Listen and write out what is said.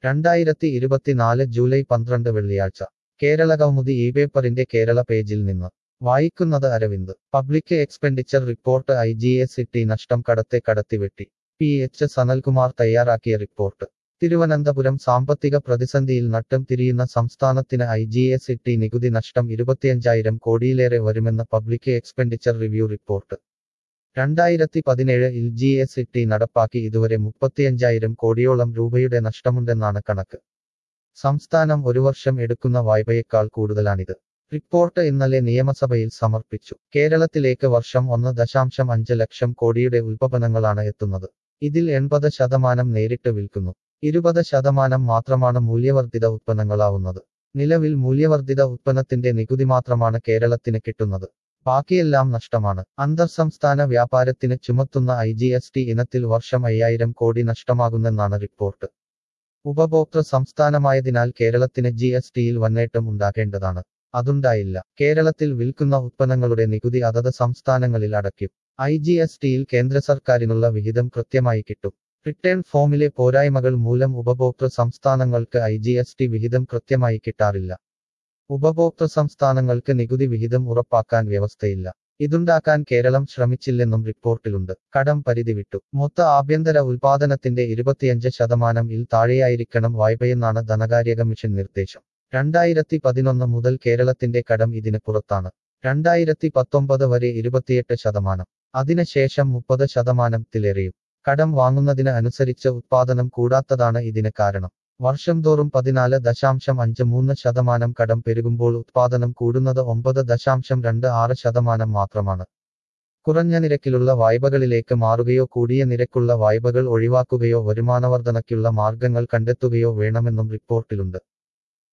രണ്ടായിരത്തി ഇരുപത്തിനാല് ജൂലൈ പന്ത്രണ്ട് വെള്ളിയാഴ്ച കേരള കൗമുദി ഈ പേപ്പറിന്റെ കേരള പേജിൽ നിന്ന് വായിക്കുന്നത് Aravind public expenditure report I G S T നഷ്ടം കടത്തെ കടത്തിവെട്ടി പി എച്ച് സനൽകുമാർ തയ്യാറാക്കിയ റിപ്പോർട്ട് തിരുവനന്തപുരം സാമ്പത്തിക പ്രതിസന്ധിയിൽ നട്ടം തിരിയുന്ന സംസ്ഥാനത്തിന് ഐ ജി എസ് ഇട്ടി നികുതി നഷ്ടം ഇരുപത്തിയഞ്ചായിരം കോടിയിലേറെ വരുമെന്ന് പബ്ലിക് എക്സ്പെൻഡിച്ചർ റിവ്യൂ റിപ്പോർട്ട് രണ്ടായിരത്തി പതിനേഴിൽ ജി എസ് ഇട്ടി നടപ്പാക്കി ഇതുവരെ മുപ്പത്തിയഞ്ചായിരം കോടിയോളം രൂപയുടെ നഷ്ടമുണ്ടെന്നാണ് കണക്ക് സംസ്ഥാനം ഒരു വർഷം എടുക്കുന്ന വായ്പയേക്കാൾ കൂടുതലാണിത് റിപ്പോർട്ട് ഇന്നലെ നിയമസഭയിൽ സമർപ്പിച്ചു കേരളത്തിലേക്ക് വർഷം ഒന്ന് ദശാംശം അഞ്ച് ലക്ഷം കോടിയുടെ ഉൽപ്പന്നങ്ങളാണ് എത്തുന്നത് ഇതിൽ എൺപത് ശതമാനം നേരിട്ട് വിൽക്കുന്നു ഇരുപത് ശതമാനം മാത്രമാണ് മൂല്യവർദ്ധിത ഉത്പന്നങ്ങളാവുന്നത് നിലവിൽ മൂല്യവർദ്ധിത ഉത്പന്നത്തിന്റെ നികുതി മാത്രമാണ് കേരളത്തിന് കിട്ടുന്നത് ബാക്കിയെല്ലാം നഷ്ടമാണ് അന്തർസംസ്ഥാന വ്യാപാരത്തിന് ചുമത്തുന്ന ഐ ജി എസ് ടി ഇനത്തിൽ വർഷം അയ്യായിരം കോടി നഷ്ടമാകുന്നെന്നാണ് റിപ്പോർട്ട് ഉപഭോക്തൃ സംസ്ഥാനമായതിനാൽ കേരളത്തിന് ജി എസ് ടിയിൽ വന്നേറ്റം ഉണ്ടാകേണ്ടതാണ് അതുണ്ടായില്ല കേരളത്തിൽ വിൽക്കുന്ന ഉത്പന്നങ്ങളുടെ നികുതി അതത് സംസ്ഥാനങ്ങളിൽ അടയ്ക്കും ഐ ജി എസ് ടിയിൽ കേന്ദ്ര സർക്കാരിനുള്ള വിഹിതം കൃത്യമായി കിട്ടും റിട്ടേൺ ഫോമിലെ പോരായ്മകൾ മൂലം ഉപഭോക്തൃ സംസ്ഥാനങ്ങൾക്ക് ഐ ജി എസ് ടി വിഹിതം കൃത്യമായി കിട്ടാറില്ല ഉപഭോക്തൃ സംസ്ഥാനങ്ങൾക്ക് നികുതി വിഹിതം ഉറപ്പാക്കാൻ വ്യവസ്ഥയില്ല ഇതുണ്ടാക്കാൻ കേരളം ശ്രമിച്ചില്ലെന്നും റിപ്പോർട്ടിലുണ്ട് കടം പരിധി വിട്ടു മൊത്ത ആഭ്യന്തര ഉൽപാദനത്തിന്റെ ഇരുപത്തിയഞ്ച് ശതമാനം ഇൽ താഴെയായിരിക്കണം വായ്പയെന്നാണ് ധനകാര്യ കമ്മീഷൻ നിർദ്ദേശം രണ്ടായിരത്തി പതിനൊന്ന് മുതൽ കേരളത്തിന്റെ കടം ഇതിന് പുറത്താണ് രണ്ടായിരത്തി പത്തൊമ്പത് വരെ ഇരുപത്തിയെട്ട് ശതമാനം അതിനുശേഷം മുപ്പത് ശതമാനത്തിലേറെയും കടം വാങ്ങുന്നതിന് അനുസരിച്ച് ഉത്പാദനം കൂടാത്തതാണ് ഇതിന് കാരണം വർഷം തോറും പതിനാല് ദശാംശം അഞ്ച് മൂന്ന് ശതമാനം കടം പെരുകുമ്പോൾ ഉത്പാദനം കൂടുന്നത് ഒമ്പത് ദശാംശം രണ്ട് ആറ് ശതമാനം മാത്രമാണ് കുറഞ്ഞ നിരക്കിലുള്ള വായ്പകളിലേക്ക് മാറുകയോ കൂടിയ നിരക്കുള്ള വായ്പകൾ ഒഴിവാക്കുകയോ വരുമാനവർധനയ്ക്കുള്ള മാർഗങ്ങൾ കണ്ടെത്തുകയോ വേണമെന്നും റിപ്പോർട്ടിലുണ്ട്